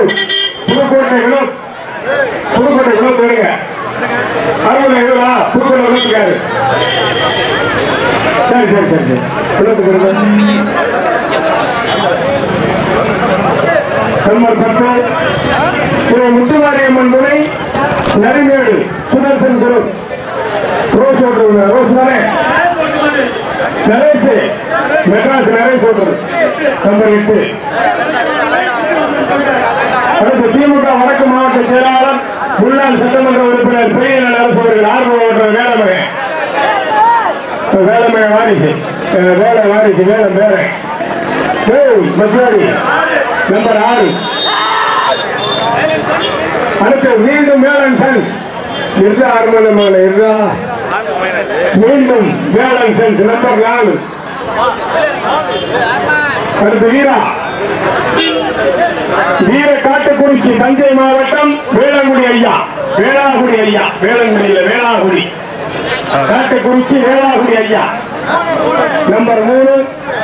வினோத் புதுக்கோட்டை வினோத் புதுக்கோட்டை வினோத் வருங்க அறுபது எழுபதா புதுக்கோட்டை வினோத்துக்காரு சரி சரி சரி சரி வினோத்துக்கு வருங்க நம்பர் பத்து ஸ்ரீ முத்துமாரியம்மன் துணை நரிமேடு சுதர்சன் குரு ரோஸ் ஓட்டுறது ரோஸ் தானே நரேஷ் மெட்ராஸ் நரேஷ் ஓட்டுறது நம்பர் எட்டு அடுத்து திமுக வடக்கு மாவட்ட செயலாளர் முன்னாள் சட்டமன்ற உறுப்பினர் பெரிய அரசு அவர்கள் ஆர்வம் ஓட்டுற வேலமகன் வேலமகன் வாரிசு அஹ் வேலை வாரிசு வேலம் வேற மச்சாரி நம்பர் ஆறு அடுத்து மீண்டும் வேலன் சன்ஸ் இருந்தா ஆர்மனமான இருந்தா மீண்டும் வேலன் சன்ஸ் நம்பர் நாலு அடுத்து வீரா வீர காட்டுக்குறிச்சி தஞ்சை மாவட்டம் வேளாங்குடி ஐயா வேளாங்குடி ஐயா வேளாங்குடியில வேளாங்குடி காட்டுக்குறிச்சி வேளாங்குடி ஐயா நம்பர் மூணு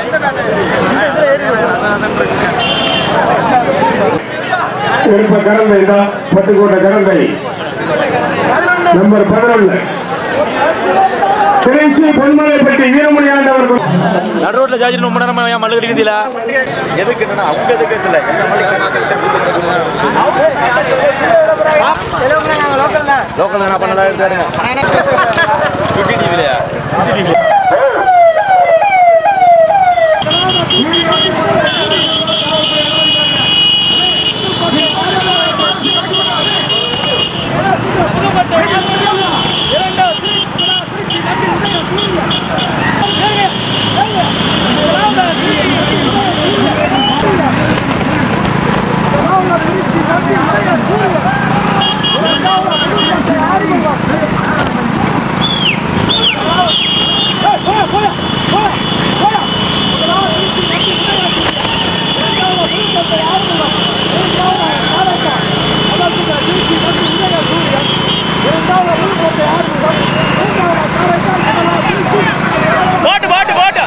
இருப்ப கரந்தை தான் பட்டுக்கோட்டை கரந்தை நம்பர் பதினொன்று திருச்சி பொன்மலைப்பட்டி வீரமணி ஆண்டவர்கள் நடு ரோட்ல ஜாஜி ரொம்ப நேரமா ஏன் மல்லு கடிக்கிறதுல எதுக்கு என்னன்னா அவங்க எதுக்கு இல்ல லோக்கல் என்ன பண்ணதா இருக்காருங்க சுட்டி டிவிலையா பாட்டு பாட்டு பாட்டு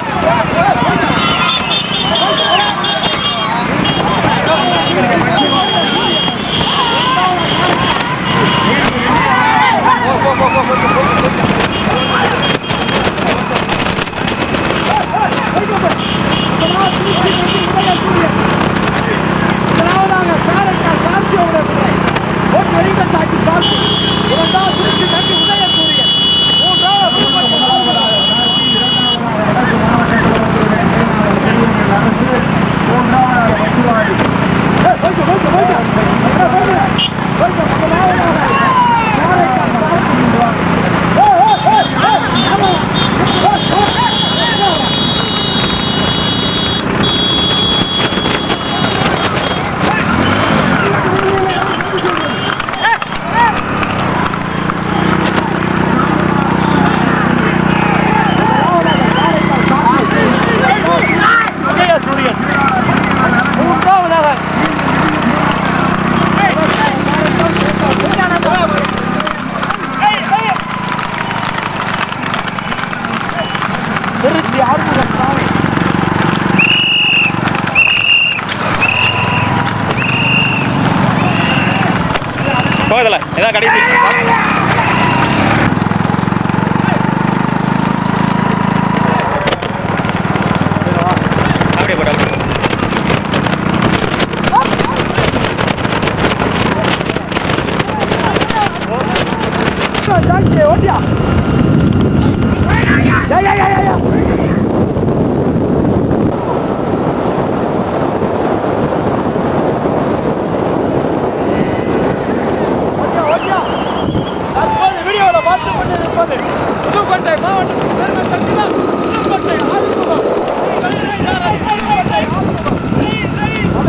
போகல இதான் கடைசி அப்படியே போட்டு அப்படியே போட்டு. தற்போது வீடியோவில் பார்த்து கொண்டிருப்பது புதுக்கோட்டை மாவட்டம் பெருமை சக்திமா புதுக்கோட்டை ஆறுமுகம் புதுக்கோட்டை ஆறுமுகம்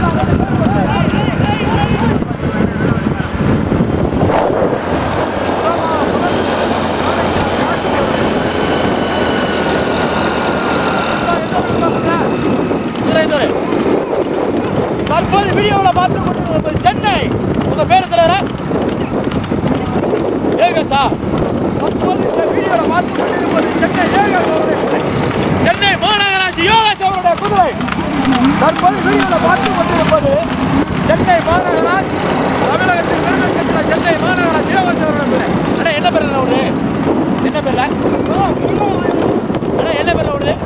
தற்போது வீடியோவில் பார்த்து கொண்டிருப்பது சென்னை உங்க பேர் தலைவரா ஏகசா தற்போது இந்த வீடியோவில் பார்த்து கொண்டிருப்பது சென்னை ஏகஸ் அவருடைய குதிரை. சென்னை மாநகராட்சி யோகேஷ் அவருடைய குதிரை தற்போது வீடியோவில் பார்த்து கொண்டிருப்பது சென்னை சென்னை மாநகராட்சி தமிழகத்தில் பெருமை பெற்ற சென்னை மாநகராட்சி இளவரசர் அவர்கள் பேரு. அண்ணா என்ன பேர்ல ஓடுது என்ன பேர்ல அண்ணா என்ன பேர்ல ஓடுது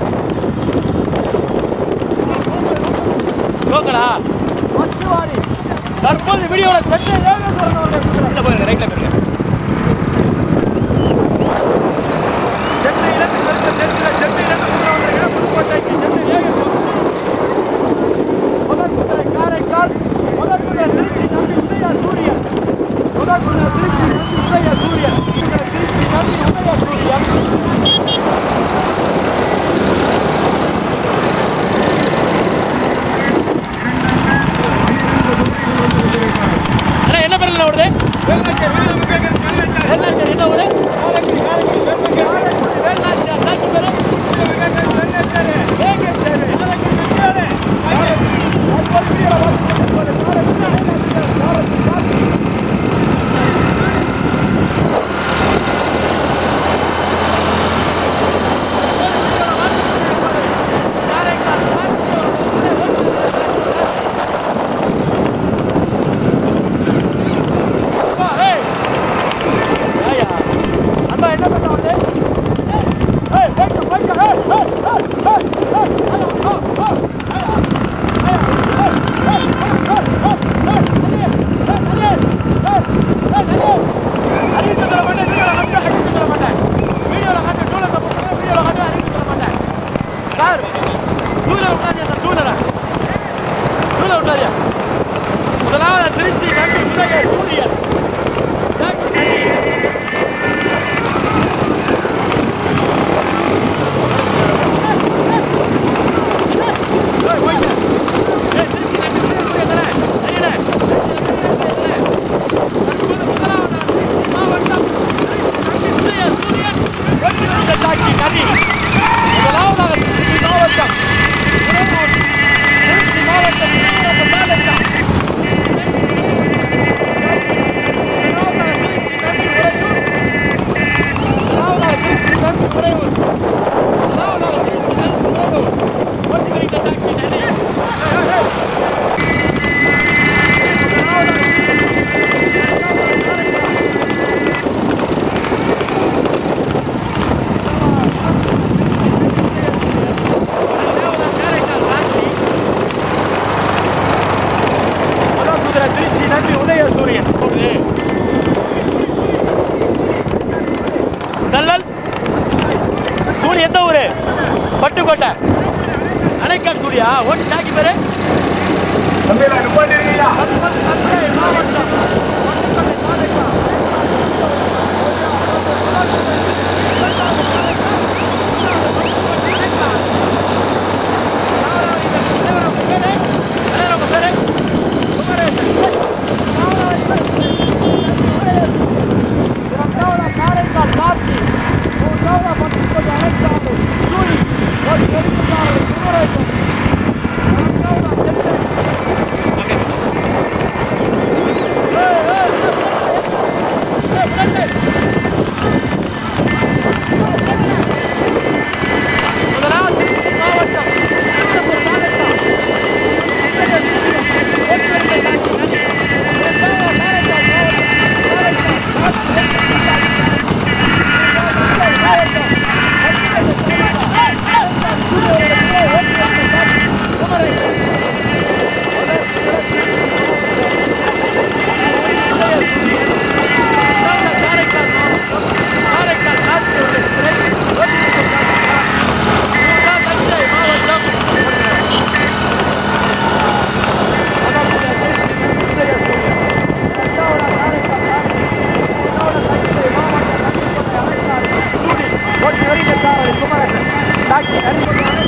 லோக்கலா மச்சுவாடி தற்போது வீடியோவில் சென்னை ஏகேஸ்வரன் அவர்கள் குதிரை. ரைட்ல போயிருங்க ரைட்ல போயிருங்க சென்னையிலிருந்து பெருத்த தெற்கில சென்னையிலிருந்து குதிரை வந்திருக்கிற புதுக்கோட்டைக்கு சென்னை ஏகேஸ்வரன் முதல் குதிரை காரைக்கால் முதல் குதிரை திருச்சி நம்பி உதயா சூரியன் முதல் குதிரை திருச்சி நம்பி உதயா சூரியன் குதிரை திருச்சி நம்பி உதயா சூரியன் அண்ணா என்ன பேர்ல ஓடுது வேலாச்சேரி என்ன ஊரு வேலாச்சேரி தாக்கி பேரு சார் டூலர் விட்டாதியா சார் டூலரா டூலர் விட்டாதியா முதலாவது திருச்சி நம்பி உதய சூரியன் முதலாவதாக திருச்சி மாவட்டம் திருச்சி மாவட்டம் முதலாவதாக திருச்சி நம்பி உறையூர் முதலாவதாக திருச்சி நம்பி உறையூர் ஓட்டி வருகின்ற தாக்கி நன்றி திருச்சி நம்பி உதய சூரியன் கல்லல் சூடி எந்த ஊரு பட்டுக்கோட்டை அணைக்கால் சூரியா ஓட்டி தாக்கி பேரு காரைக்கால் கார்த்தி மூன்றாவது பட்டுக்கோட்டை அழைக்காடு சூரி ஒரு பெருமைக்காரர் குமரேசன் நான்காவது சென்னை முதலாவது திருச்சி மாவட்டம் திருப்பூர் மாவட்டம் காரைக்கால் காற்று தஞ்சை மாவட்டம் ஓட்டி வருகிறார் குமரேசன் டாக்டர் அறிமுகம்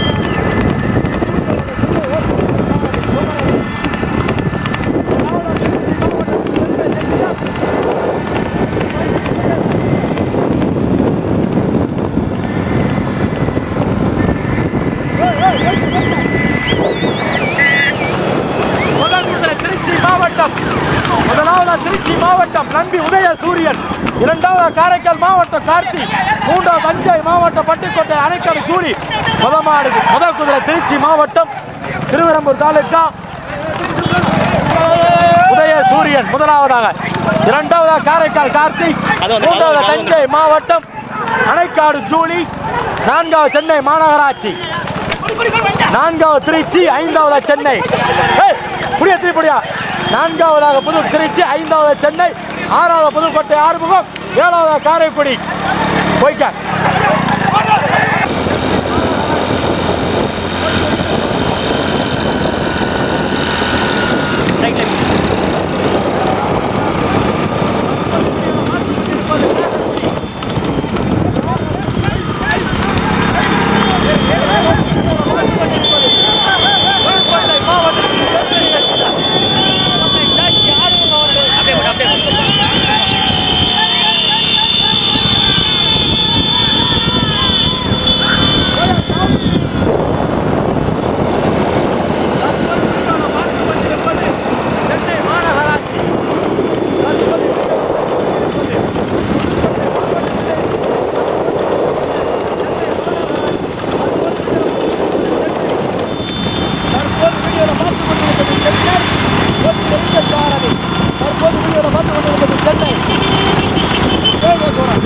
முதல் திருச்சி மாவட்டம் முதலாவது திருச்சி மாவட்டம் நம்பி உதய சூரியன் இரண்டாவது காரைக்கால் மாவட்டம் கார்த்தி மூன்றாவது தஞ்சை மாவட்டம் பட்டுக்கோட்டை அணைக்கல் சூரி முதமாடு முதல் குதிரை திருச்சி மாவட்டம் திருவிரம்பூர் தாலுக்கா சூரியன் முதலாவதாக இரண்டாவதாக காரைக்கால் கார்த்திக் அது வந்து- மூன்றாவது அது வந்து- தஞ்சை மாவட்டம் அணைக்காடு ஜூலி நான்காவது சென்னை மாநகராட்சி நான்காவது திருச்சி ஐந்தாவது சென்னை ஏய், புடியா திருப்படியா நான்காவதாக புது திருச்சி ஐந்தாவது சென்னை ஆறாவது புதுக்கோட்டை ஆறுமுகம் ஏழாவது காரைக்குடி போய்க்க அப்படியே போடு, அப்படியே போடு. சென்னை மாநகராட்சி தற்போது வீடியோவில் பார்த்து கொண்டிருப்பது சென்னை ஒரு பெரிய சாரணி தற்போது வீடியோவில் பார்த்து கொண்டிருப்பது சென்னை வேக போகிறோம்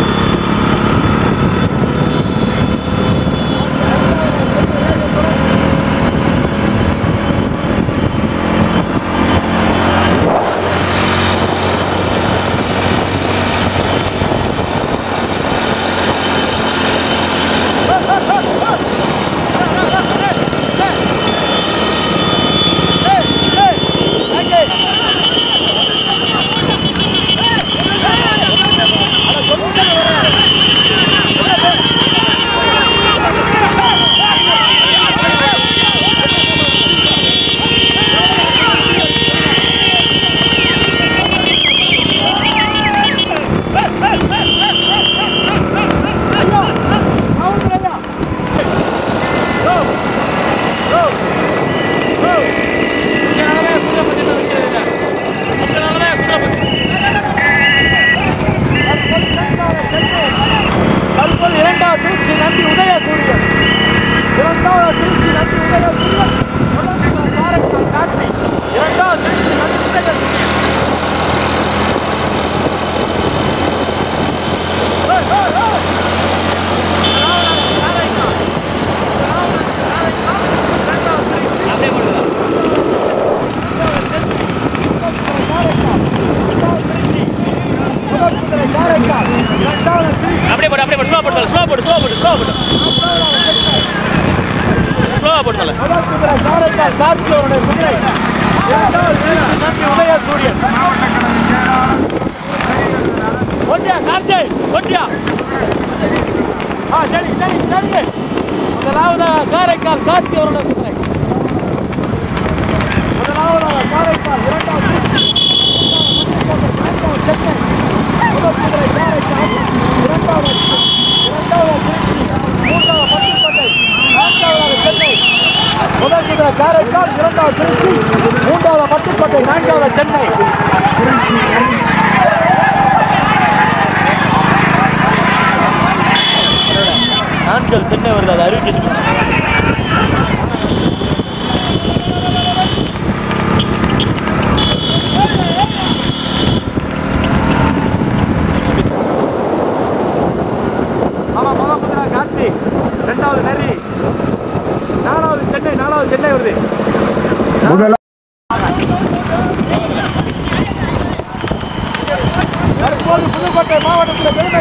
தற்போது இரண்டாவது திருச்சி நம்பி உதயசூரியன் இரண்டாவது திருச்சி நம்பி உதயசூரியன் முதலாவது காரைக்கால் கார்த்தி இரண்டாவது திருச்சி நம்பி உதயசூரியன் ஏய், ஏய், ஏய். முதலாவதாக காரைக்கால். முதலாவதாக காரைக்கால். இரண்டாவது திருச்சி. அப்படியே போடுங்க. முதல் குதிரை காரைக்கால். இரண்டாவது திருச்சி. அப்படியே போடு அப்படியே போடு ஸ்லோ போட்டு ஸ்லோ போட்டு ஸ்லோ போட்டு ஸ்லோ போட்டு ஸ்லோ போட்டு தல முதல் குதிரை காரைக்கால் கார்த்தியோட குதிரை இரண்டாவது திருச்சி நம்பி உதயசூரியன் ஒட்டியா கார்த்தி ஒட்டியா ஆ சரி சரி சரிங்க முதலாவதாக காரைக்கால் கார்த்தி அவரோட குதிரை முதலாவதாக காரைக்கால் இரண்டாவது திருச்சி மூன்றாவது சென்னை முதல் குதிரை காரைக்கால் இரண்டாவது இரண்டாவது திருச்சி மூன்றாவது பட்டுக்கோட்டை நான்காவது சென்னை முதல் குதிரை காரைக்கால் இரண்டாவது திருச்சி மூன்றாவது பட்டுக்கோட்டை நான்காவது சென்னை ஆண்கள் சென்னை வருது அது அறிவிக்க ஆமா முதல் குதிரை கார்த்தி ரெண்டாவது நரி நாலாவது சென்னை நாலாவது சென்னை வருது முதல் தற்போது புதுக்கோட்டை மாவட்டத்தில் பெருமை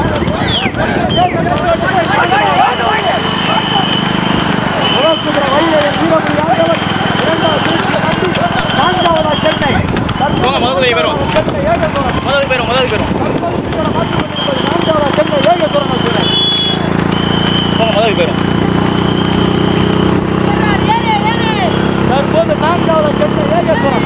போங்க முதல் குதிரை போயிடும் முதல் போயிடும் முதல் போயிடும் போங்க முதல் போயிடும் தற்போது நான்காவது சென்னை ஏகேஸ்வரம்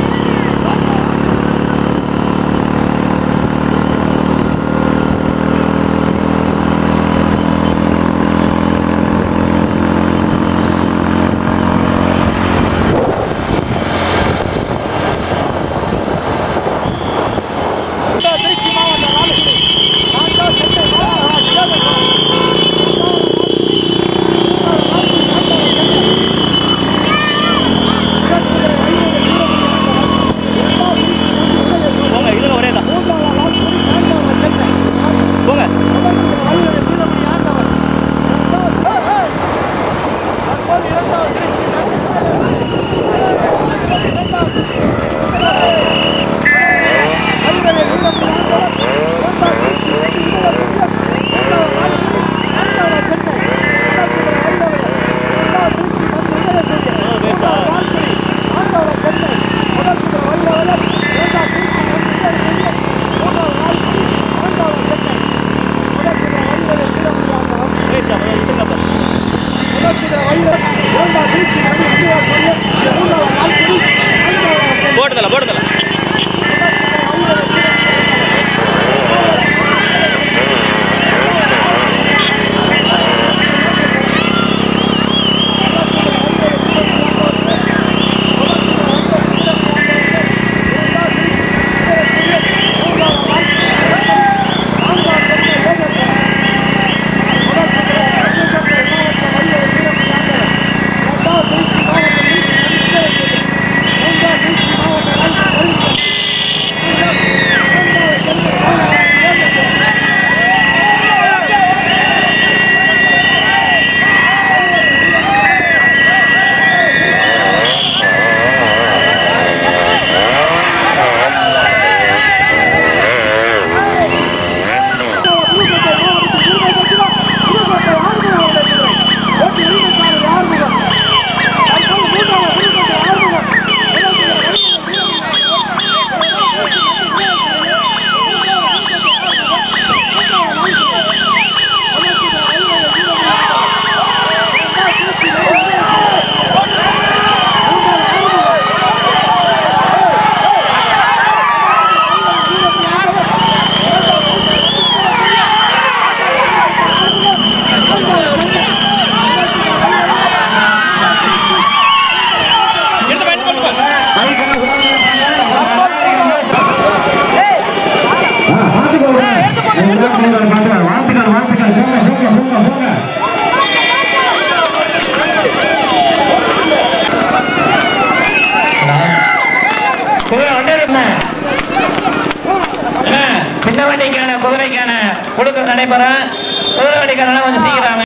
திருச்சி மாவட்டம் லால்குடி நான்காவது சென்னை மாநகராட்சி போறேன் குதிரை வண்டிக்காரனா கொஞ்சம் சீக்கிரம்